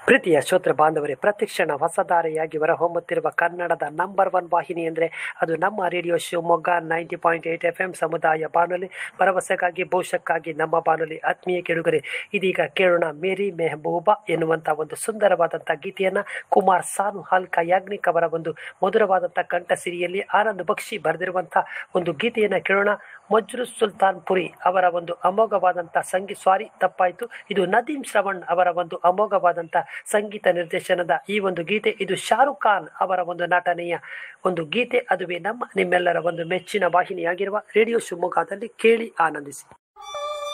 ಪ್ರೀತಿಯ ಶ್ರೋತೃ ಬಾಂಧವರೇ ಪ್ರತಿಕ್ಷಣ ಹೊಸದಾರಿಯಾಗಿ ಹೊರಹೊಮ್ಮುತ್ತಿರುವ ಕನ್ನಡದ ನಂಬರ್ ಒನ್ ವಾಹಿನಿ ಅಂದರೆ ಅದು ನಮ್ಮ radio Shivamogga ninety point eight F M ಸಮುದಾಯ ಬಾನುಲಿ ಭರವಸೆಗಾಗಿ ಭವಿಷ್ಯಕ್ಕಾಗಿ ನಮ್ಮ ಬಾನುಲಿ ಆತ್ಮೀಯ ಕೆಡುಗರೆ ಇದೀಗ ಕೇಳೋಣ ಮೇರಿ ಮೆಹಬೂಬಾ ಎನ್ನುವಂಥ ಒಂದು ಸುಂದರವಾದಂಥ ಗೀತೆಯನ್ನು ಕುಮಾರ್ ಸಾನು ಹಾಲ್ಕ ಯಾಗ್ನಿಕ್ ಅವರ ಒಂದು ಮಧುರವಾದಂಥ ಕಂಠಸಿರಿಯಲ್ಲಿ ಆನಂದ್ ಬಕ್ಷಿ ಬರೆದಿರುವಂಥ ಒಂದು ಗೀತೆಯನ್ನು ಕೇಳೋಣ ಮಜ್ರು ಸುಲ್ತಾನ್ ಪುರಿ ಅವರ ಒಂದು ಅಮೋಘವಾದಂಥ ಸಂಗೀತ ಸಾರಿ ತಪ್ಪಾಯಿತು ಇದು ನದೀಮ್ ಶ್ರವಣ್ ಅವರ ಒಂದು ಅಮೋಘವಾದಂಥ ಸಂಗೀತ ನಿರ್ದೇಶನದ ಈ ಒಂದು ಗೀತೆ ಇದು ಶಾರುಖ್ ಖಾನ್ ಅವರ ಒಂದು ನಟನೆಯ ಒಂದು ಗೀತೆ ಅದುವೇ ನಮ್ಮ ನಿಮ್ಮೆಲ್ಲರ ಒಂದು ಮೆಚ್ಚಿನ ವಾಹಿನಿಯಾಗಿರುವ ರೇಡಿಯೋ ಶಿವಮೊಗ್ಗದಲ್ಲಿ ಕೇಳಿ ಆನಂದಿಸಿ